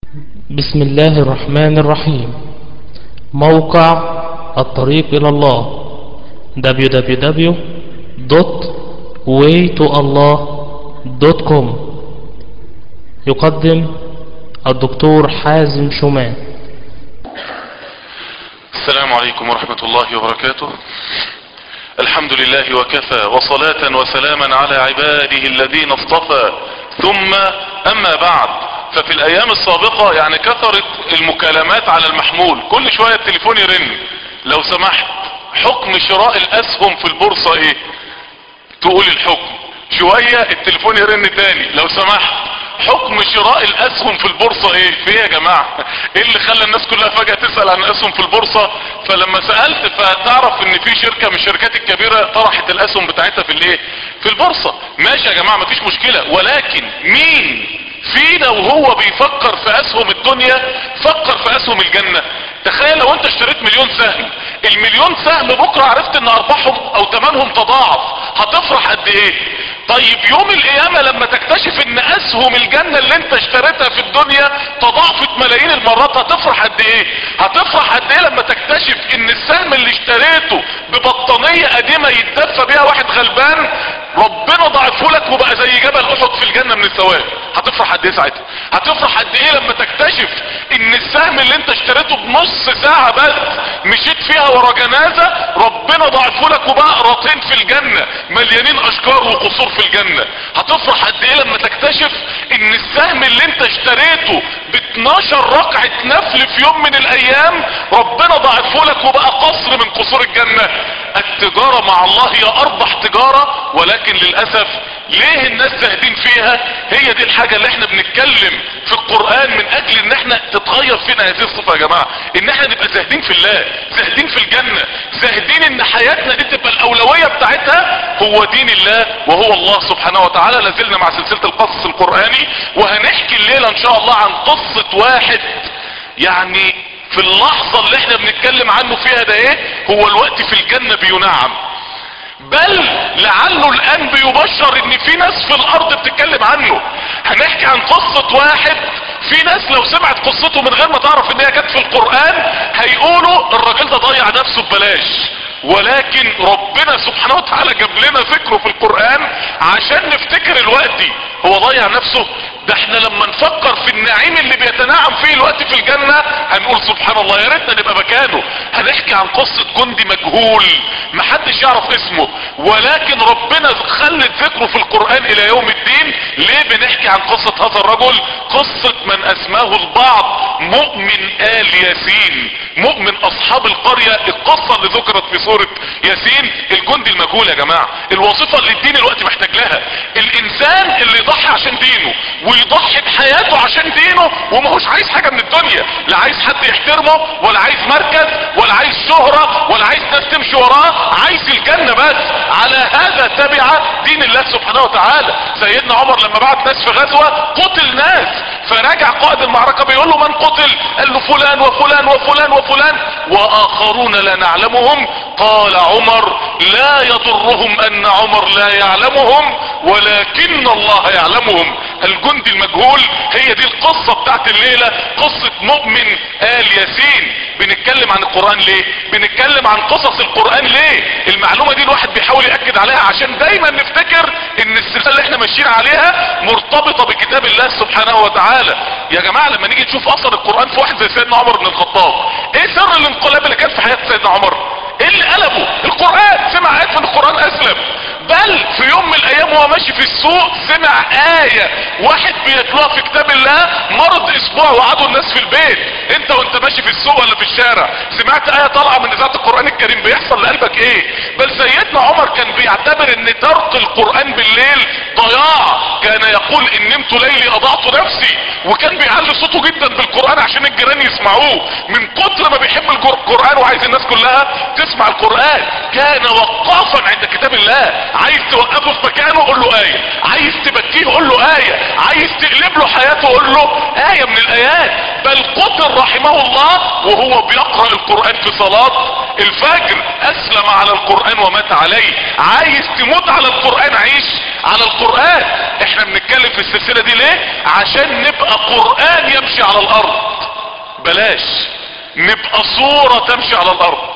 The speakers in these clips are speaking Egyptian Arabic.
بسم الله الرحمن الرحيم موقع الطريق إلى الله www.waytoallah.com يقدم الدكتور حازم شومان السلام عليكم ورحمة الله وبركاته الحمد لله وكفى وصلاة وسلاما على عباده الذين اصطفى ثم اما بعد ففي الايام السابقة يعني كثرت المكالمات على المحمول كل شوية التليفون يرن لو سمحت حكم شراء الاسهم في البورصة ايه تقول الحكم شوية التليفون يرن تاني لو سمحت حكم شراء الاسهم في البورصة ايه في ايه يا جماعة ايه اللي خلى الناس كلها فجأة تسأل عن الاسهم في البورصة فلما سألت فتعرف ان في شركة من الشركات الكبيرة طرحت الاسهم بتاعتها في الايه في البورصة ماشي يا جماعة مفيش مشكلة ولكن مين فينا وهو بيفكر في اسهم الدنيا فكر في اسهم الجنة تخيل لو انت اشتريت مليون سهم المليون سهم بكرة عرفت ان ارباحهم او تمنهم تضاعف هتفرح قد ايه طيب يوم القيامة لما تكتشف ان اسهم الجنة اللي انت اشتريتها في الدنيا تضاعفت ملايين المرات هتفرح قد ايه هتفرح قد ايه لما تكتشف ان السهم اللي اشتريته ببطانية قديمة يتدفى بيها واحد غلبان ربنا ضاعفه لك وبقى زي جبل احد في الجنة من الثواب هتفرح قد ايه ساعتها هتفرح قد ايه لما تكتشف ان السهم اللي انت اشتريته بنص ساعة بس مشيت فيها ورا جنازة ربنا ضاعفه لك وبقى قراطين في الجنة مليانين اشجار وقصور في الجنة هتفرح قد ايه لما تكتشف ان السهم اللي انت اشتريته ب 12 ركعة نفل في يوم من الايام ربنا ضاعفه لك وبقى قصر من قصور الجنة التجارة مع الله هي اربح تجارة ولكن للاسف ليه الناس زاهدين فيها هي دي الحاجة اللي احنا بنتكلم في القرآن من اجل ان احنا تتغير فينا هذه الصفة يا جماعة ان احنا نبقى زاهدين في الله زاهدين في الجنة زاهدين ان حياتنا دي تبقى الاولوية بتاعتها هو دين الله وهو الله سبحانه وتعالى لازلنا مع سلسلة القصص القرآني وهنحكي الليلة ان شاء الله عن قصة واحد يعني في اللحظة اللي احنا بنتكلم عنه فيها ده ايه هو الوقت في الجنة بينعم بل لعله الان بيبشر ان في ناس في الارض بتتكلم عنه هنحكي عن قصة واحد في ناس لو سمعت قصته من غير ما تعرف ان هي جت في القرآن هيقولوا الراجل ده ضيع نفسه ببلاش ولكن ربنا سبحانه وتعالى جاب لنا ذكره في القرآن عشان نفتكر الوقت هو ضيع نفسه ده احنا لما نفكر في النعيم اللي بيتنعم فيه الوقت في الجنة هنقول سبحان الله يا ريتنا نبقى مكانه هنحكي عن قصة جندي مجهول محدش يعرف اسمه ولكن ربنا خلت ذكره في القرآن الى يوم الدين ليه بنحكي عن قصة هذا الرجل قصة من اسماه البعض مؤمن آل ياسين مؤمن اصحاب القرية القصة اللي ذكرت في سورة ياسين الجندي المجهول يا جماعة الوظيفة اللي الدين الوقت محتاج لها الانسان اللي يضحي عشان دينه ويضحي بحياته عشان دينه وماهوش عايز حاجة من الدنيا لا عايز حد يحترمه ولا عايز مركز ولا عايز شهرة ولا عايز ناس تمشي وراه عايز الجنة بس على هذا تبع دين الله سبحانه وتعالى سيدنا عمر لما بعت ناس في غزوة قتل ناس فرجع قائد المعركة بيقول له من قتل قال له فلان وفلان وفلان وفلان واخرون لا نعلمهم قال عمر لا يضرهم ان عمر لا يعلمهم ولكن الله يعلمهم الجندي المجهول هي دي القصة بتاعت الليلة قصة مؤمن آل ياسين بنتكلم عن القرآن ليه بنتكلم عن قصص القرآن ليه المعلومة دي الواحد بيحاول يأكد عليها عشان دايما نفتكر ان السلسلة اللي احنا ماشيين عليها مرتبطة بكتاب الله سبحانه وتعالى يا جماعة لما نيجي نشوف اثر القرآن في واحد زي سيدنا عمر بن الخطاب ايه سر الانقلاب اللي كان في حياة سيدنا عمر ايه اللي قلبه القرآن سمع آيات من القرآن اسلم بل في يوم من الايام وهو ماشي في السوق سمع آية واحد بيتلوها في كتاب الله مرض اسبوع وقعدوا الناس في البيت انت وانت ماشي في السوق ولا في الشارع سمعت آية طالعة من اذاعة القرآن الكريم بيحصل لقلبك ايه بل سيدنا عمر كان بيعتبر ان ترك القرآن بالليل ضياع كان يقول ان نمت ليلي اضعت نفسي وكان بيعلي صوته جدا بالقرآن عشان الجيران يسمعوه من كتر ما بيحب القرآن وعايز الناس كلها تسمع القرآن كان وقافا عند كتاب الله عايز توقفه في مكانه قول له آية عايز تبكيه قول له آية عايز تقلب له حياته قول له آية من الآيات بل قتل رحمه الله وهو بيقرأ القرآن في صلاة الفجر اسلم على القرآن ومات عليه عايز تموت على القرآن عيش على القرآن احنا بنتكلم في السلسلة دي ليه عشان نبقى قرآن يمشي على الارض بلاش نبقى صورة تمشي على الارض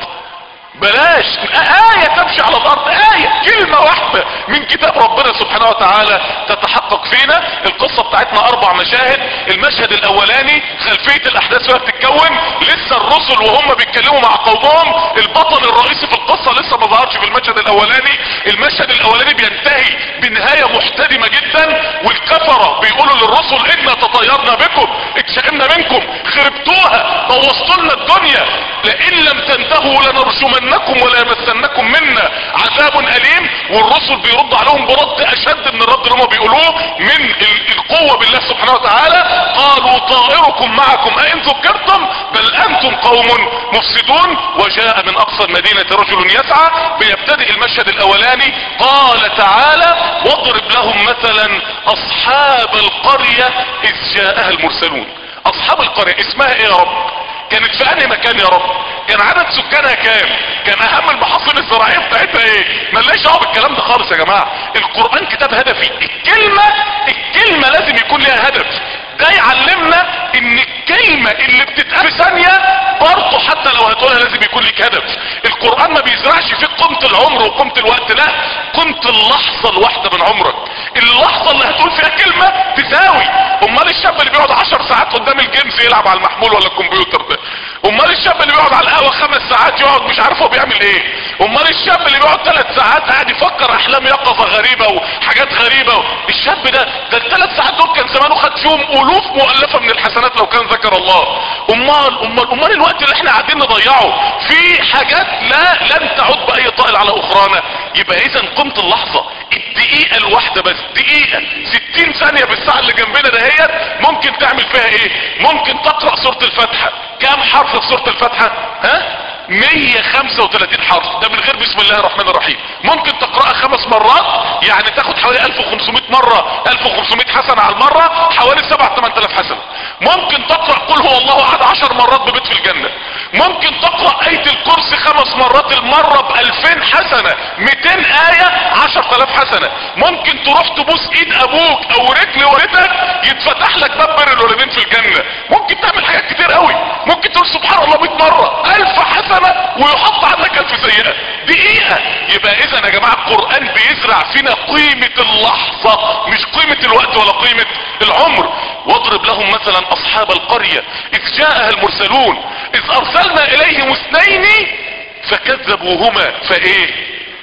بلاش آية تمشي على الأرض آية كلمة واحدة من كتاب ربنا سبحانه وتعالى تتحقق فينا القصة بتاعتنا أربع مشاهد المشهد الأولاني خلفية الأحداث وهي بتتكون لسه الرسل وهم بيتكلموا مع قومهم البطل الرئيسي في القصة لسه ما ظهرش في المشهد الأولاني المشهد الأولاني بينتهي بنهاية محتدمة جدا والكفرة بيقولوا للرسل إنا تطيرنا بكم اتشائمنا منكم خربتوها بوظتوا لنا الدنيا لئن لم تنتهوا لنرجمن لنمسنكم ولا يمسنكم منا عذاب اليم والرسل بيرد عليهم برد اشد من الرد اللي هم بيقولوه من القوة بالله سبحانه وتعالى قالوا طائركم معكم ائن ذكرتم بل انتم قوم مفسدون وجاء من اقصى المدينة رجل يسعى بيبتدئ المشهد الاولاني قال تعالى واضرب لهم مثلا اصحاب القرية اذ جاءها المرسلون اصحاب القرية اسمها ايه يا رب كانت في انهي مكان يا رب كان عدد سكانها كام كان اهم المحاصيل الزراعيه بتاعتها ايه ملناش دعوه بالكلام ده خالص يا جماعه القران كتاب هدفي الكلمه الكلمه لازم يكون لها هدف ده يعلمنا ان الكلمة اللي بتتقال في ثانية برضه حتى لو هتقولها لازم يكون لك هدف القرآن ما بيزرعش فيك قيمة العمر وقيمة الوقت لا قيمة اللحظة الواحدة من عمرك اللحظة اللي هتقول فيها كلمة تساوي امال الشاب اللي بيقعد عشر ساعات قدام الجيمز يلعب على المحمول ولا الكمبيوتر ده امال الشاب اللي بيقعد على القهوة خمس ساعات يقعد مش عارف هو بيعمل ايه امال الشاب اللي بيقعد ثلاث ساعات قاعد يفكر احلام يقظة غريبة وحاجات غريبة الشاب ده ده الثلاث ساعات دول كان زمانه خد فيهم الوف مؤلفة من الحسنات لو كان ذكر الله امال امال امال الوقت اللي احنا قاعدين نضيعه في حاجات لا لن تعود باي طائل على اخرانا يبقى اذا قيمة اللحظة الدقيقة الواحدة بس دقيقة ستين ثانية بالساعة اللي جنبنا دهيت ممكن تعمل فيها ايه ممكن تقرأ سورة الفاتحة كام حرف في سورة الفاتحة ها 135 حرف ده من غير بسم الله الرحمن الرحيم ممكن تقرأها خمس مرات يعني تاخد حوالي 1500 مرة 1500 حسنة على المرة حوالي 7 8000 حسنة ممكن تقرأ قل هو الله احد 10 مرات ببيت في الجنة ممكن تقرأ آية الكرسي خمس مرات المرة ب 2000 حسنة 200 آية 10000 حسنة ممكن تروح تبوس ايد ابوك او رجل والدك يتفتح لك باب بر الوالدين في الجنة ممكن تعمل حاجات كتير قوي ممكن تقول سبحان الله 100 مرة 1000 حسنة ويحط عنك الف سيئة دقيقة يبقى اذا يا جماعة القرآن بيزرع فينا قيمة اللحظة مش قيمة الوقت ولا قيمة العمر واضرب لهم مثلا اصحاب القرية اذ جاءها المرسلون اذ ارسلنا اليهم اثنين فكذبوهما فايه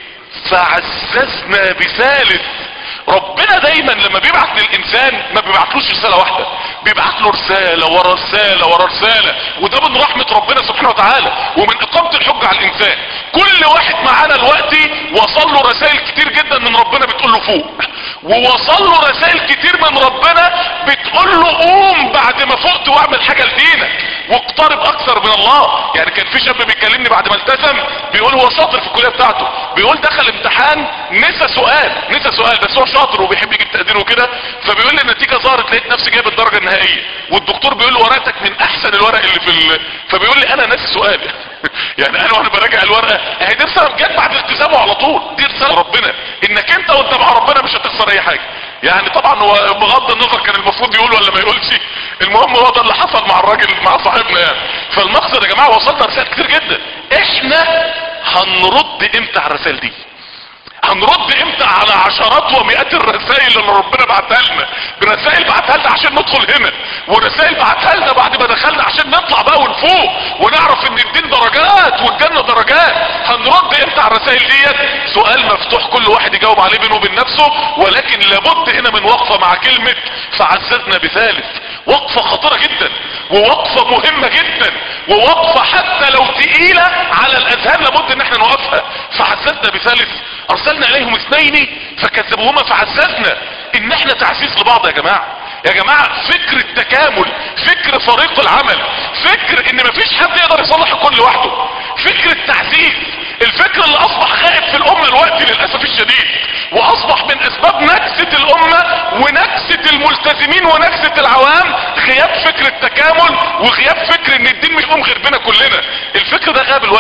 فعززنا بثالث ربنا دايما لما بيبعت للانسان ما بيبعتلوش رسالة واحدة بيبعت له رسالة ورا رسالة ورا رسالة وده من رحمة ربنا سبحانه وتعالى ومن اقامة الحجة على الانسان كل واحد معانا دلوقتي وصل له رسائل كتير جدا من ربنا بتقول له فوق ووصل له رسائل كتير من ربنا بتقول له قوم بعد ما فقت واعمل حاجة لدينك واقترب اكثر من الله يعني كان في شاب بيكلمني بعد ما التزم بيقول هو شاطر في الكلية بتاعته بيقول دخل امتحان نسى سؤال نسى سؤال بس هو شاطر وبيحب يجيب تقدير وكده فبيقول لي النتيجة ظهرت لقيت نفسي جايب الدرجة النهائية والدكتور بيقول له ورقتك من احسن الورق اللي في ال... فبيقول لي انا ناسي سؤال يعني انا وانا براجع الورقة اهي دي رسالة جت بعد التزامه على طول دي رسالة ربنا انك انت وانت مع ربنا مش هتخسر اي حاجة يعني طبعا هو بغض النظر كان المفروض يقول ولا ما يقولش المهم هو ده اللي حصل مع الراجل مع صاحبنا يعني فالمقصد يا جماعة وصلنا رسائل كتير جدا احنا هنرد امتى على الرسائل دي هنرد امتى على عشرات ومئات الرسائل اللي ربنا بعتها لنا برسائل بعتها لنا عشان ندخل هنا ورسائل بعتها لنا بعد ما دخلنا عشان نطلع بقى ونفوق ونعرف ان الدين درجات والجنة درجات هنرد امتى على الرسائل ديت سؤال مفتوح كل واحد يجاوب عليه بينه وبين نفسه ولكن لابد هنا من وقفة مع كلمة فعززنا بثالث وقفة خطيرة جدا ووقفة مهمة جدا ووقفة حتى لو تقيلة على الاذهان لابد ان احنا نوقفها فعززنا بثالث ارسلنا اليهم اثنين فكذبوهما فعززنا ان احنا تعزيز لبعض يا جماعة يا جماعة فكر التكامل فكر فريق العمل فكر ان مفيش حد يقدر يصلح الكون لوحده فكر التعزيز الفكر اللي اصبح غائب في الامة الوقت للاسف الشديد واصبح من اسباب نكسة الامة ونكسة الملتزمين ونكسة العوام غياب فكر التكامل وغياب فكر ان الدين مش قوم غير بنا كلنا الفكر ده غاب الوقت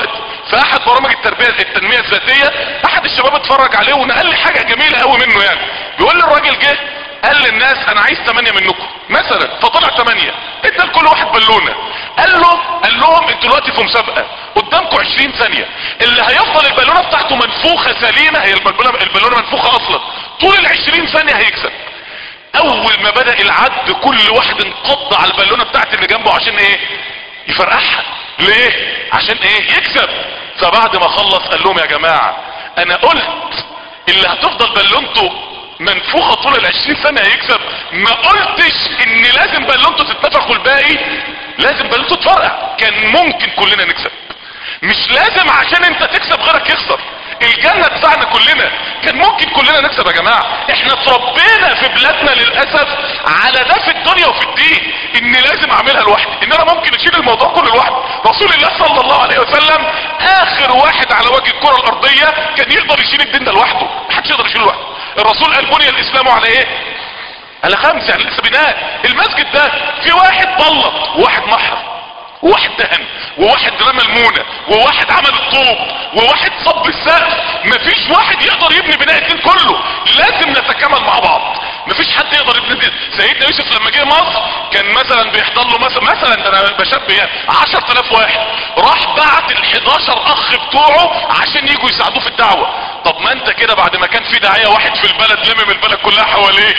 في احد برامج التربية التنمية الذاتية احد الشباب اتفرج عليه ونقل لي حاجة جميلة قوي منه يعني بيقول لي الراجل جه قال للناس انا عايز 8 منكم مثلا فطلع 8 ادى لكل واحد بالونه قال له قال لهم انتوا دلوقتي في مسابقه قدامكم 20 ثانيه اللي هيفضل البالونه بتاعته منفوخه سليمه هي البالونه البالونه منفوخه اصلا طول ال 20 ثانيه هيكسب اول ما بدا العد كل واحد انقض على البالونه بتاعت اللي جنبه عشان ايه يفرقعها ليه عشان ايه يكسب فبعد ما خلص قال لهم يا جماعه انا قلت اللي هتفضل بالونته منفوخة طول العشرين سنة هيكسب ما قلتش ان لازم بالونته تتنفخ والباقي لازم بالونته تفرقع كان ممكن كلنا نكسب مش لازم عشان انت تكسب غيرك يخسر الجنة بتاعنا كلنا كان ممكن كلنا نكسب يا جماعة احنا اتربينا في بلادنا للأسف على ده في الدنيا وفي الدين ان لازم اعملها لوحدي ان انا ممكن اشيل الموضوع كله لوحدي رسول الله صلى الله عليه وسلم اخر واحد على وجه الكرة الارضية كان يقدر يشيل الدين ده لوحده محدش يقدر يشيله لوحده الرسول قال بني الاسلام على ايه على خمس يعني لسه بناء المسجد ده في واحد بلط وواحد محر وواحد دهن وواحد رمى المونة وواحد عمل الطوب وواحد صب السقف مفيش واحد يقدر يبني بناء الدين كله لازم نتكامل مع بعض مفيش حد يقدر يبني الدين سيدنا يوسف لما جه مصر كان مثلا بيحضر له مثلا مثلا ده انا بشبه يعني 10000 واحد راح بعت ال 11 اخ بتوعه عشان يجوا يساعدوه في الدعوه طب ما انت كده بعد ما كان في داعيه واحد في البلد لمم البلد كلها حواليه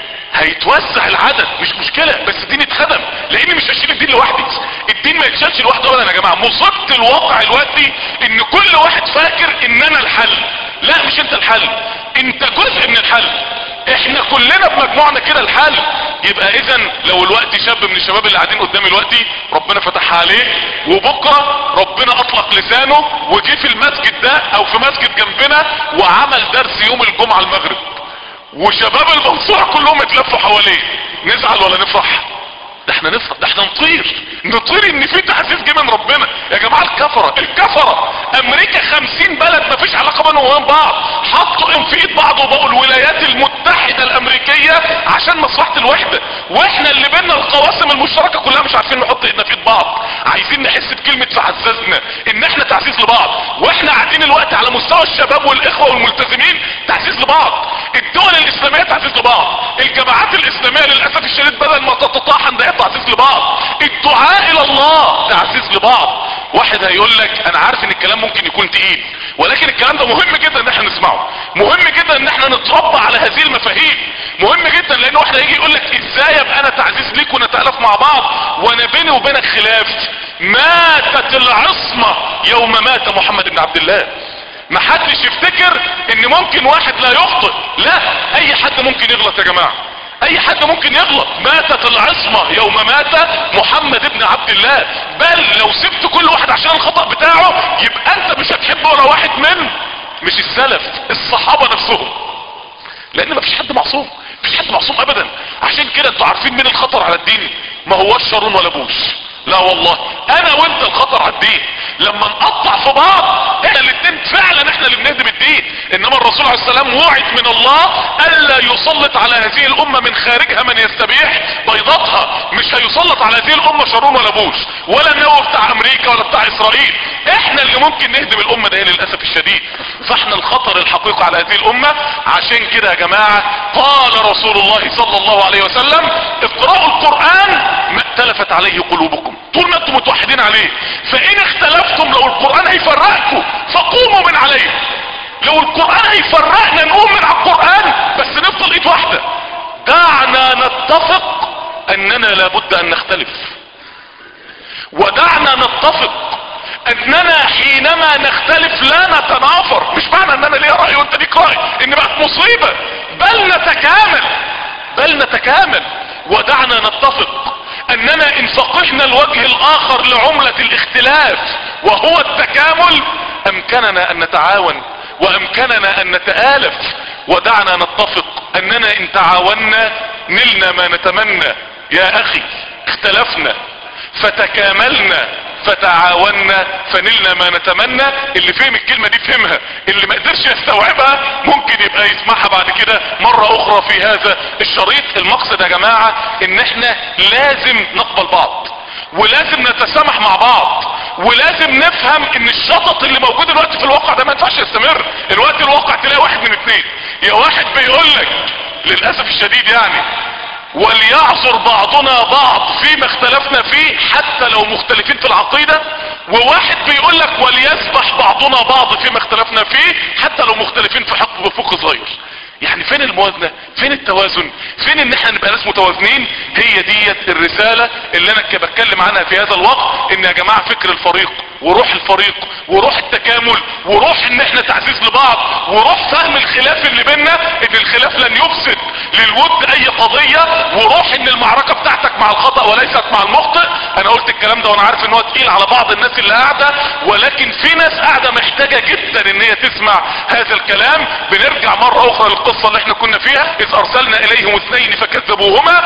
هيتوسع العدد مش مشكلة بس الدين اتخدم لاني مش هشيل الدين لوحدي الدين ما يتشالش لوحده ابدا يا جماعة مصيبة الواقع دلوقتي ان كل واحد فاكر ان انا الحل لا مش انت الحل انت جزء من الحل احنا كلنا بمجموعنا كده الحل يبقى اذا لو الوقت شاب من الشباب اللي قاعدين قدامي دلوقتي ربنا فتحها عليه وبكره ربنا اطلق لسانه وجه في المسجد ده او في مسجد جنبنا وعمل درس يوم الجمعة المغرب وشباب المنصورة كلهم اتلفوا حواليه نزعل ولا نفرح ده احنا نفرح ده احنا نطير نطير ان في تحسيس جه من ربنا يا جماعة الكفرة الكفرة امريكا خمسين بلد مفيش علاقة بينهم وبين بعض حطوا ان في ايد بعض وبقوا الولايات المتحدة الامريكية عشان مصلحة الوحدة واحنا اللي بينا القواسم المشتركة كلها مش عارفين نحط ايدنا في ايد بعض عايزين نحس بكلمة تعززنا ان احنا تعزيز لبعض واحنا قاعدين الوقت على مستوى الشباب والاخوة والملتزمين تعزيز لبعض الدول الاسلامية تعزيز لبعض الجماعات الاسلامية للاسف الشديد بدل ما تتطاحن ده تعزيز لبعض الدعاء الى الله تعزيز لبعض واحد هيقول لك انا عارف ان الكلام ممكن يكون تقيل ولكن الكلام ده مهم جدا ان احنا نسمعه مهم جدا ان احنا نتربى على هذه المفاهيم مهم جدا لان واحد هيجي يقول لك ازاي ابقى انا تعزيز ليك ونتالف مع بعض وانا بيني وبينك خلاف ماتت العصمة يوم مات محمد بن عبد الله ما حدش يفتكر ان ممكن واحد لا يخطئ لا اي حد ممكن يغلط يا جماعة اي حد ممكن يغلط ماتت العصمة يوم مات محمد بن عبد الله بل لو سبت كل واحد عشان الخطأ بتاعه يبقى انت مش هتحب ولا واحد من مش السلف الصحابة نفسهم لان مفيش حد معصوم مفيش حد معصوم ابدا عشان كده انتوا عارفين مين الخطر على الدين ما هوش شارون ولا بوش لا والله انا وانت الخطر على الدين لما نقطع في بعض احنا الاثنين فعلا احنا اللي بنهدم الدين انما الرسول عليه السلام وعد من الله الا يسلط على هذه الامة من خارجها من يستبيح بيضتها مش هيسلط على هذه الامة شارون ولا بوش ولا النووي بتاع امريكا ولا بتاع اسرائيل احنا اللي ممكن نهدم الامة ده للاسف الشديد فاحنا الخطر الحقيقي على هذه الامة عشان كده يا جماعة قال رسول الله صلى الله عليه وسلم اقرأوا القرآن ما ائتلفت عليه قلوبكم طول ما انتم متوحدين عليه فان اختلفتم لو القرآن هيفرقكم فقوموا من عليه لو القرآن هيفرقنا نقوم من على القرآن بس نفضل ايد واحدة دعنا نتفق اننا لابد ان نختلف ودعنا نتفق اننا حينما نختلف لا نتنافر مش معنى ان انا ليا رأي وانت ليك رأي ان بقت مصيبة بل نتكامل بل نتكامل ودعنا نتفق اننا ان فقهنا الوجه الاخر لعملة الاختلاف وهو التكامل امكننا ان نتعاون وامكننا ان نتآلف ودعنا نتفق اننا ان تعاوننا نلنا ما نتمنى يا اخي اختلفنا فتكاملنا فتعاوننا فنلنا ما نتمنى اللي فهم الكلمة دي فهمها اللي ما قدرش يستوعبها ممكن يبقى يسمعها بعد كده مرة اخرى في هذا الشريط المقصد يا جماعة ان احنا لازم نقبل بعض ولازم نتسامح مع بعض ولازم نفهم ان الشطط اللي موجود الوقت في الواقع ده ما ينفعش يستمر الوقت الواقع تلاقي واحد من اتنين يا واحد بيقول لك للاسف الشديد يعني وليعذر بعضنا بعض فيما اختلفنا فيه حتى لو مختلفين في العقيدة وواحد بيقول لك وليسبح بعضنا بعض فيما اختلفنا فيه حتى لو مختلفين في حق بفوق صغير يعني فين الموازنة فين التوازن فين ان احنا نبقى ناس متوازنين هي ديت الرسالة اللي انا بتكلم عنها في هذا الوقت ان يا جماعة فكر الفريق وروح الفريق وروح التكامل وروح ان احنا تعزيز لبعض وروح فهم الخلاف اللي بينا ان الخلاف لن يفسد للود اي قضية وروح ان المعركة بتاعتك مع الخطأ وليست مع المخطئ انا قلت الكلام ده وانا عارف ان هو تقيل على بعض الناس اللي قاعدة ولكن في ناس قاعدة محتاجة جدا ان هي تسمع هذا الكلام بنرجع مرة اخرى للقصة اللي احنا كنا فيها اذ ارسلنا اليهم اثنين فكذبوهما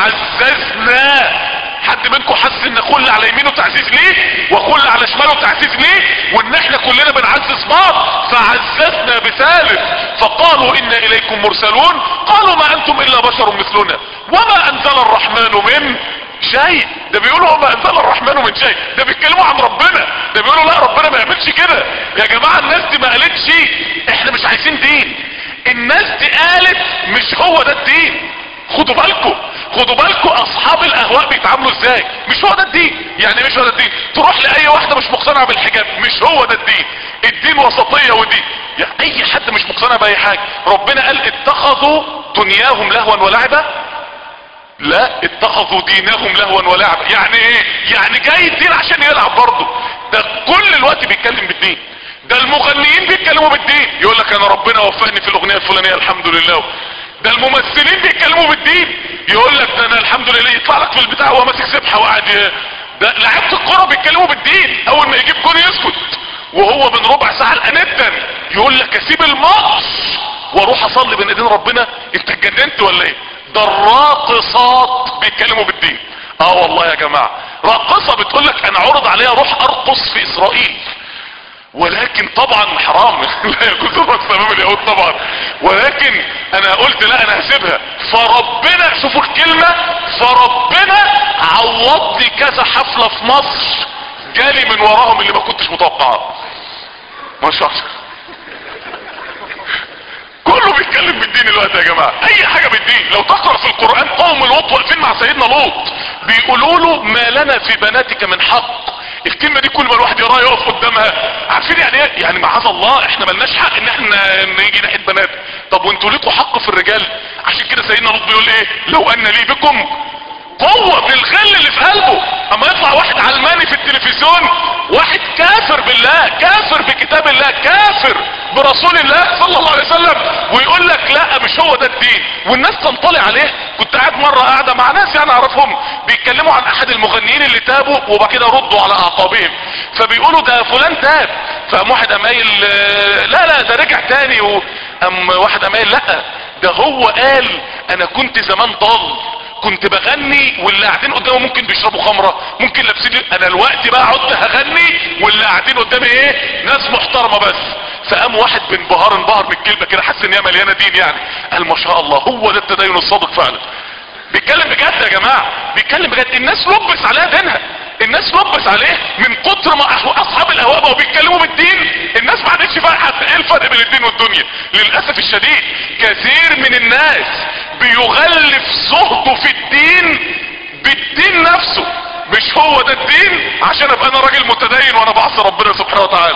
فعززنا حد منكم حس ان كل على يمينه تعزيز ليه وكل على شماله تعزيز ليه وان احنا كلنا بنعزز بعض فعززنا بثالث فقالوا انا اليكم مرسلون قالوا ما انتم الا بشر مثلنا وما انزل الرحمن من شيء ده بيقولوا وما انزل الرحمن من شيء ده بيتكلموا عن ربنا ده بيقولوا لا ربنا ما يعملش كده يا جماعة الناس دي ما قالتش احنا مش عايزين دين الناس دي قالت مش هو ده الدين خدوا بالكم خدوا بالكم اصحاب الاهواء بيتعاملوا ازاي مش هو ده الدين يعني مش هو ده الدين تروح لاي واحده مش مقتنعه بالحجاب مش هو ده الدين الدين وسطيه ودين يعني اي حد مش مقتنع باي حاجه ربنا قال اتخذوا دنياهم لهوا ولعبا لا اتخذوا دينهم لهوا ولعبا يعني ايه يعني جاي الدين عشان يلعب برضه ده كل الوقت بيتكلم بالدين ده المغنيين بيتكلموا بالدين يقول لك انا ربنا وفقني في الاغنيه الفلانيه الحمد لله ده الممثلين بيتكلموا بالدين يقول لك ده انا الحمد لله يطلع لك في البتاع وهو ماسك سبحه وقاعد ي- ده لعيبه الكوره بيتكلموا بالدين اول ما يجيب جون يسكت وهو من ربع ساعه الاندا يقول لك اسيب الماتش واروح اصلي بين ايدين ربنا انت اتجننت ولا ايه ده الراقصات بيتكلموا بالدين اه والله يا جماعه راقصه بتقول لك انا عرض عليا اروح ارقص في اسرائيل ولكن طبعا حرام لا يجوز الرقص امام اليهود طبعا ولكن انا قلت لا انا هسيبها فربنا شوفوا الكلمة فربنا عوضني كذا حفلة في مصر جالي من وراهم اللي ما كنتش متوقعه ما شاء الله كله بيتكلم بالدين الوقت يا جماعة اي حاجة بالدين لو تقرأ في القرآن قوم لوط واقفين مع سيدنا لوط بيقولوا له ما لنا في بناتك من حق الكلمة دي كل ما الواحد يراها يقف قدامها عارفين يعني ايه يعني معاذ الله احنا ملناش حق ان احنا نيجي ناحية بنات طب وانتوا ليكوا حق في الرجال عشان كده سيدنا لوط بيقول ايه لو ان لي بكم قوة بالغل اللي في قلبه اما يطلع واحد علماني في التلفزيون واحد كافر بالله كافر بكتاب الله كافر برسول الله صلى الله عليه وسلم ويقول لك لا مش هو ده الدين والناس تنطلع عليه كنت قاعد مرة قاعدة مع ناس يعني اعرفهم بيتكلموا عن احد المغنيين اللي تابوا وبعد كده ردوا على اعقابهم فبيقولوا ده فلان تاب فقام واحد قام قايل آه، لا لا ده رجع تاني وقام واحد قام قايل لا ده هو قال انا كنت زمان ضال كنت بغني واللي قاعدين قدامه ممكن بيشربوا خمرة ممكن لابسين انا الوقت بقى قعدت هغني واللي قاعدين قدامي ايه ناس محترمة بس فقام واحد بانبهار انبهر من الكلمة كده حس ان هي مليانة دين يعني قال ما شاء الله هو ده التدين الصادق فعلا بيتكلم بجد يا جماعة بيتكلم بجد الناس لبس عليها دينها الناس لبس عليه من كتر ما أحو- اصحاب الهواء بقوا بيتكلموا بالدين الناس ما عادتش فاهمه ايه الفرق بين الدين والدنيا للاسف الشديد كثير من الناس بيغلف زهده في الدين بالدين نفسه مش هو ده الدين عشان ابقى انا راجل متدين وانا بعصي ربنا سبحانه وتعالى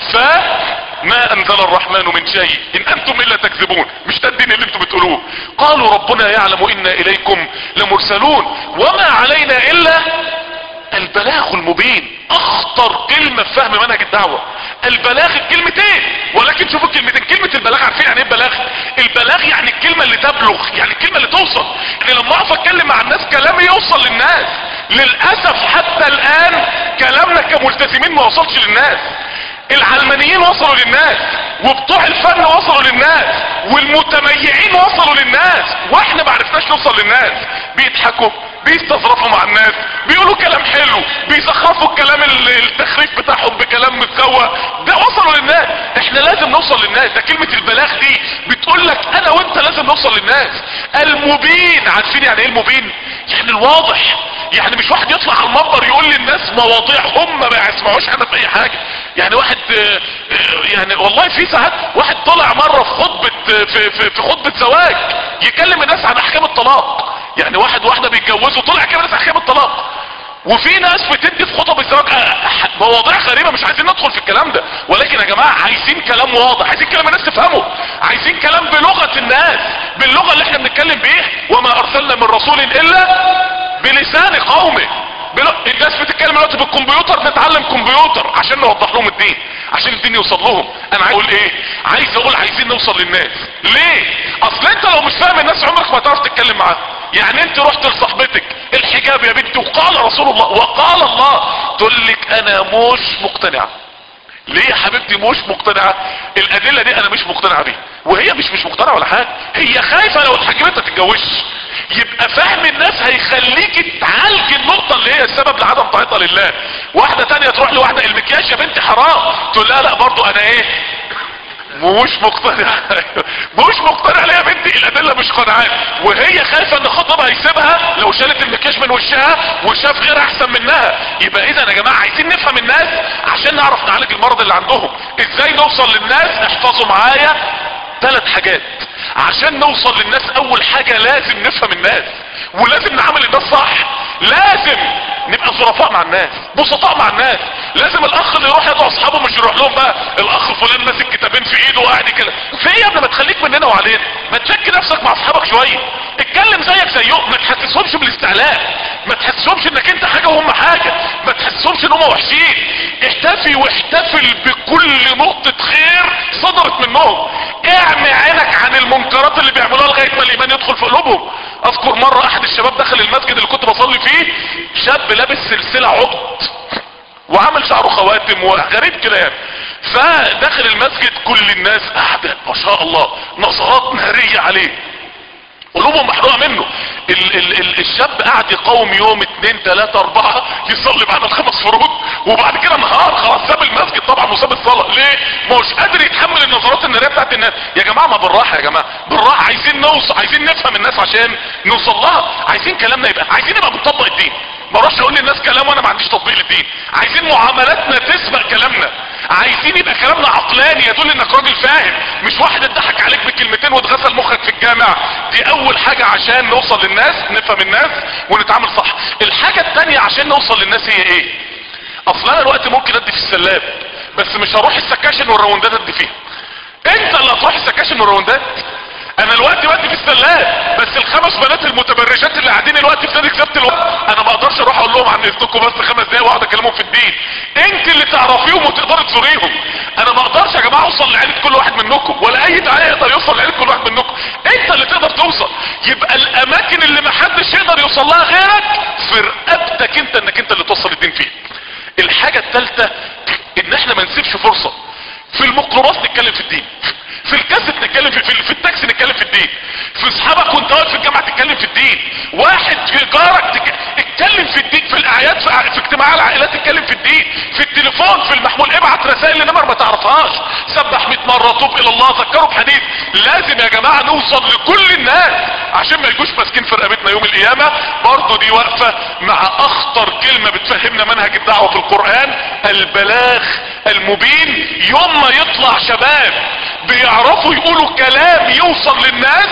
فما انزل الرحمن من شيء ان انتم الا تكذبون مش ده الدين اللي انتم بتقولوه قالوا ربنا يعلم انا اليكم لمرسلون وما علينا الا البلاغ المبين اخطر كلمة في فهم منهج الدعوة البلاغ الكلمتين ولكن شوفوا الكلمتين كلمة البلاغ عارفين يعني ايه البلاغ البلاغ يعني الكلمة اللي تبلغ يعني الكلمة اللي توصل يعني لما اقف اتكلم مع الناس كلامي يوصل للناس للاسف حتى الان كلامنا كملتزمين ما وصلش للناس العلمانيين وصلوا للناس وبتوع الفن وصلوا للناس والمتميعين وصلوا للناس واحنا ما عرفناش نوصل للناس بيضحكوا بيستظرفوا مع الناس بيقولوا كلام حلو بيزخرفوا الكلام ال- التخريف بتاعهم بكلام متسوى ده وصلوا للناس احنا لازم نوصل للناس ده كلمة البلاغ دي بتقول لك انا وانت لازم نوصل للناس المبين عارفين يعني ايه المبين يعني الواضح يعني مش واحد يطلع على المنبر يقول للناس مواضيع هم ما يسمعوش عنها في اي حاجة يعني واحد اه، اه، يعني والله في ساعات واحد طلع مرة في خطبة اه، في, في, في خطبة زواج يكلم الناس عن احكام الطلاق يعني واحد واحدة بيتجوزوا طلع يكلم الناس عن احكام الطلاق وفي ناس بتدي في خطب الزواج اه، مواضيع غريبة مش عايزين ندخل في الكلام ده ولكن يا جماعة عايزين كلام واضح عايزين كلام الناس تفهمه عايزين كلام بلغة الناس باللغة اللي احنا بنتكلم بيها وما ارسلنا من رسول الا بلسان قومه بل... الناس بتتكلم دلوقتي بالكمبيوتر نتعلم كمبيوتر عشان نوضح لهم الدين عشان الدين يوصل لهم انا عايز اقول ايه عايز اقول عايزين نوصل للناس ليه اصل انت لو مش فاهم الناس عمرك ما تعرف تتكلم معاها يعني انت رحت لصاحبتك الحجاب يا بنتي وقال رسول الله وقال الله تقول لك انا مش مقتنعه ليه يا حبيبتي مش مقتنعة الادلة دي انا مش مقتنعة بيها وهي مش مش مقتنعة ولا حاجة هي خايفة لو اتحجبت ما تتجوزش يبقى فهم الناس هيخليك تعالج النقطة اللي هي السبب لعدم طاعتها لله واحدة تانية تروح لواحدة المكياج يا بنتي حرام تقول لها لا برضو انا ايه مش مقتنع مش مقتنع ليه يا بنتي الادله مش قناعات وهي خايفه ان خطيبها يسيبها لو شالت المكياج من وشها وشاف غير احسن منها يبقى اذا يا جماعه عايزين نفهم الناس عشان نعرف نعالج المرض اللي عندهم ازاي نوصل للناس احفظوا معايا ثلاث حاجات عشان نوصل للناس اول حاجه لازم نفهم الناس ولازم نعامل الناس صح لازم نبقى ظرفاء مع الناس بسطاء مع الناس لازم الاخ اللي يروح يدعو اصحابه مش يروح لهم بقى الاخ فلان ماسك كتابين في ايده وقاعد كده في ايه يا ابني ما تخليك مننا وعلينا ما تشك نفسك مع اصحابك شويه اتكلم زيك زيهم ما تحسسهمش بالاستعلاء ما تحسسهمش انك انت حاجه وهم حاجه ما تحسسهمش ان هم وحشين احتفي واحتفل بكل نقطه خير صدرت منهم اعمي عينك عن المنكرات اللي بيعملوها لغايه ما الايمان يدخل في قلوبهم اذكر مره احد الشباب دخل المسجد اللي كنت بصلي فيه شاب لابس سلسله عقد وعمل شعره خواتم وغريب كده يعني فدخل المسجد كل الناس قاعده ما شاء الله نظرات ناريه عليه قلوبهم محروقه منه ال ال ال الشاب قاعد يقاوم يوم اتنين تلاتة اربعة يصلي بعد الخمس فروض وبعد كده نهار خلاص ساب المسجد طبعا وساب الصلاة ليه ما هوش قادر يتحمل النظرات النارية بتاعت الناس يا جماعة ما بالراحة يا جماعة بالراحة عايزين نوصل عايزين نفهم الناس عشان نوصل لها عايزين كلامنا يبقى عايزين نبقى بنطبق الدين ما اروحش اقول للناس كلام وانا ما عنديش تطبيق للدين عايزين معاملاتنا تسبق كلامنا عايزين يبقى كلامنا عقلاني يدل انك راجل فاهم مش واحد اتضحك عليك بكلمتين واتغسل مخك في الجامع دي اول حاجة عشان نوصل للناس نفهم الناس ونتعامل صح الحاجة التانية عشان نوصل للناس هي ايه اصلا انا الوقت ممكن ادي في السلاب بس مش هروح السكاشن والراوندات ادي فيها انت اللي هتروح السكاشن والراوندات انا الوقت وقت في السلاب بس الخمس بنات المتبرجات اللي قاعدين الوقت في نادي كسبت الوقت انا ما اقدرش اروح اقول لهم عن اذنكم بس خمس دقايق واقعد اكلمهم في الدين انت اللي تعرفيهم وتقدري تزوريهم انا ما اقدرش يا جماعه اوصل لعيله كل واحد منكم ولا اي داعيه يقدر يوصل لعيله كل واحد منكم انت اللي تقدر توصل يبقى الاماكن اللي ما حدش يقدر يوصل لها غيرك في رقبتك انت انك انت اللي توصل الدين فيه الحاجه الثالثه ان احنا ما نسيبش فرصه في الميكروباص نتكلم في الدين في الكاسة نتكلم في, في, في التاكسي نتكلم في الدين في اصحابك وانت واقف في الجامعة تتكلم في الدين واحد في جارك تك... اتكلم في الدين في الاعياد في, في اجتماع العائلات اتكلم في الدين في التليفون في المحمول ابعت رسائل لنمر ما تعرفهاش سبح 100 مرة توب الى الله ذكروا بحديث لازم يا جماعة نوصل لكل الناس عشان ما يجوش ماسكين في رقبتنا يوم القيامة برضو دي واقفة مع اخطر كلمة بتفهمنا منهج الدعوة في القرآن البلاغ المبين يوم ما يطلع شباب بيعرفوا يقولوا كلام يوصل للناس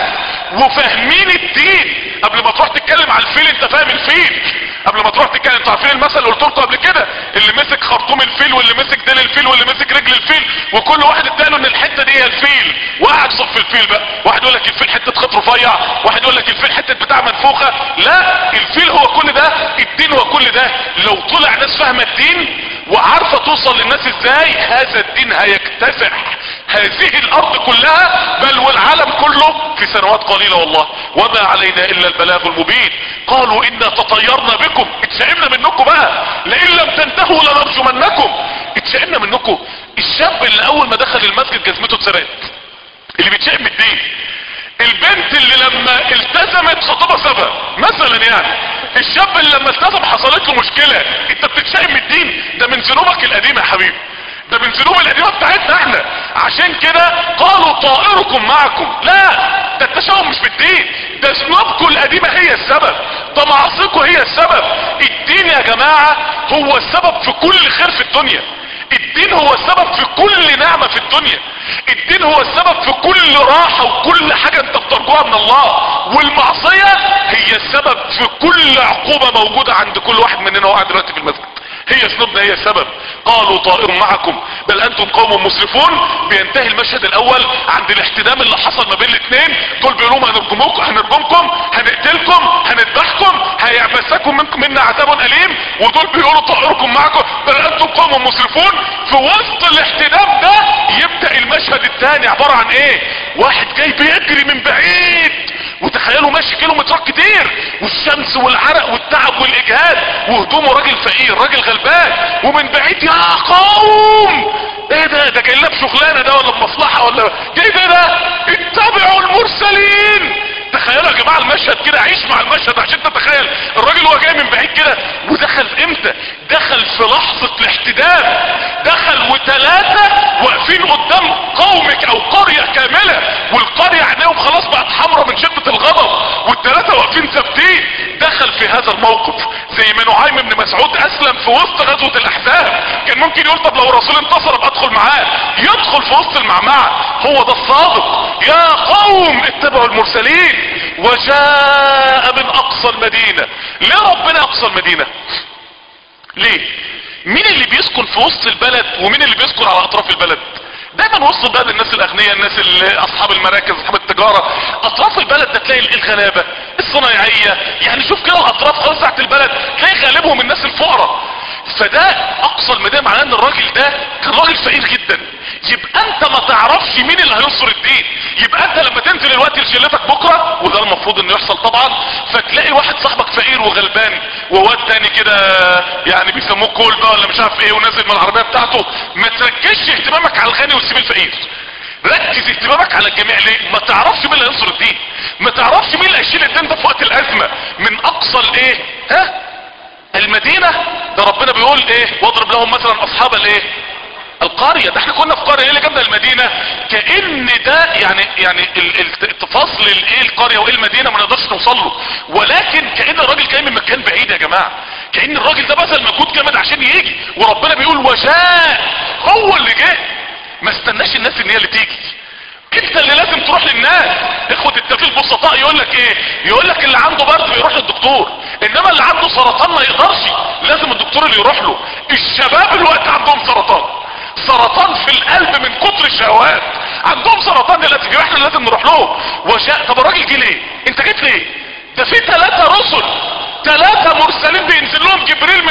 وفاهمين الدين قبل ما تروح تتكلم على الفيل انت فاهم الفيل قبل ما تروح تتكلم انتوا عارفين المثل اللي قلت لكم قبل كده اللي مسك خرطوم الفيل واللي مسك ديل الفيل واللي مسك رجل الفيل وكل واحد اداله ان الحته دي هي الفيل وقعد صف الفيل بقى واحد يقول لك الفيل حته خط رفيع واحد يقول لك الفيل حته بتاع منفوخه لا الفيل هو كل ده الدين هو كل ده لو طلع ناس فاهمه الدين وعارفه توصل للناس ازاي هذا الدين هيكتسح هذه الارض كلها بل والعالم كله في سنوات قليلة والله وما علينا الا البلاغ المبين قالوا انا تطيرنا بكم اتشائمنا منكم بقى لئن لم تنتهوا لنرجمنكم اتشائمنا منكم الشاب اللي اول ما دخل المسجد جزمته اتسرقت اللي بيتشائم بالدين البنت اللي لما التزمت خطبها سابها مثلا يعني الشاب اللي لما التزم حصلت له مشكلة انت بتتشائم من الدين ده من ذنوبك القديمة يا حبيبي ده من ذنوب القديمة بتاعتنا احنا عشان كده قالوا طائركم معكم لا ده التشاؤم مش بالدين ده ذنوبكم القديمة هي السبب ده معاصيكم هي السبب الدين يا جماعة هو السبب في كل خير في الدنيا الدين هو السبب في كل نعمة في الدنيا الدين هو السبب في كل راحة وكل حاجة انت بترجوها من الله والمعصية هي السبب في كل عقوبة موجودة عند كل واحد مننا وقاعد دلوقتي في المسجد هي ذنوبنا هي السبب قالوا طائر معكم بل انتم قوم مسرفون بينتهي المشهد الاول عند الاحتدام اللي حصل ما بين الاثنين دول بيقولوا هنرجمكم هنرجمكم هنقتلكم هنذبحكم هيعمسكم منكم منا عذاب اليم ودول بيقولوا طائركم معكم بل انتم قوم مسرفون في وسط الاحتدام ده يبدا المشهد الثاني عباره عن ايه واحد جاي بيجري من بعيد وتخيلوا ماشي كيلومترات كتير والشمس والعرق والتعب والاجهاد وهدومه راجل فقير راجل غلبان ومن بعيد يا قوم ايه ده ده جاي لنا بشغلانه ده ولا بمصلحه ولا جاي ده ده اتبعوا المرسلين تخيلوا يا جماعه المشهد كده عيش مع المشهد عشان تتخيل الراجل هو جاي من بعيد كده ودخل امتى دخل في لحظه الاحتدام دخل وثلاثه واقفين قدام قومك او قريه كامله والقريه عينيهم خلاص بقت حمراء من شده الغضب والثلاثه واقفين ثابتين دخل في هذا الموقف زي ما نعيم بن مسعود اسلم في وسط غزوه الاحزاب كان ممكن يقول طب لو الرسول انتصر ابقى ادخل معاه يدخل في وسط المعمعه هو ده الصادق يا قوم اتبعوا المرسلين وجاء من اقصى المدينه ليه ربنا اقصى المدينه ليه مين اللي بيسكن في وسط البلد ومين اللي بيسكن على اطراف البلد دايما وسط البلد الناس الاغنياء الناس اللي اصحاب المراكز اصحاب التجارة اطراف البلد ده تلاقي الغلابة الصنايعية يعني شوف كده الاطراف خالص تحت البلد تلاقي غالبهم الناس الفقراء فده اقصى المدينة معناه ان الراجل ده كان راجل فقير جدا يبقى انت ما تعرفش مين اللي هينصر الدين يبقى انت لما تنزل الوقت لشلتك بكرة وده المفروض انه يحصل طبعا فتلاقي واحد صاحبك فقير وغلبان وواد تاني كده يعني بيسموه كول بقى ولا مش عارف ايه ونازل من العربية بتاعته ما تركزش اهتمامك على الغني وتسيب الفقير ركز اهتمامك على الجميع ليه ما تعرفش مين اللي هينصر الدين ما تعرفش مين اللي هيشيل الدين ده في وقت الازمة من اقصى الايه ها المدينة ده ربنا بيقول ايه واضرب لهم مثلا اصحاب الايه القرية ده احنا كنا في قرية ايه اللي جنب المدينة كأن ده يعني يعني ال- ال- فصل الايه القرية وايه المدينة ما نقدرش نوصل له ولكن كأن الراجل جاي من مكان بعيد يا جماعة كأن الراجل ده بذل مجهود جامد عشان يجي وربنا بيقول وجاء هو اللي جه ما استناش الناس ان هي اللي تيجي انت اللي لازم تروح للناس اخوة التفيل البسطاء يقول لك ايه يقول لك اللي عنده برد بيروح للدكتور انما اللي عنده سرطان ما يقدرش لازم الدكتور اللي يروح له الشباب الوقت عندهم سرطان سرطان في القلب من كتر الشهوات عندهم سرطان دلوقتي يبقى احنا لازم نروح لهم وشاء طب الراجل جه ليه انت جيت ليه ده في ثلاثة رسل ثلاثة مرسلين بينزل لهم جبريل من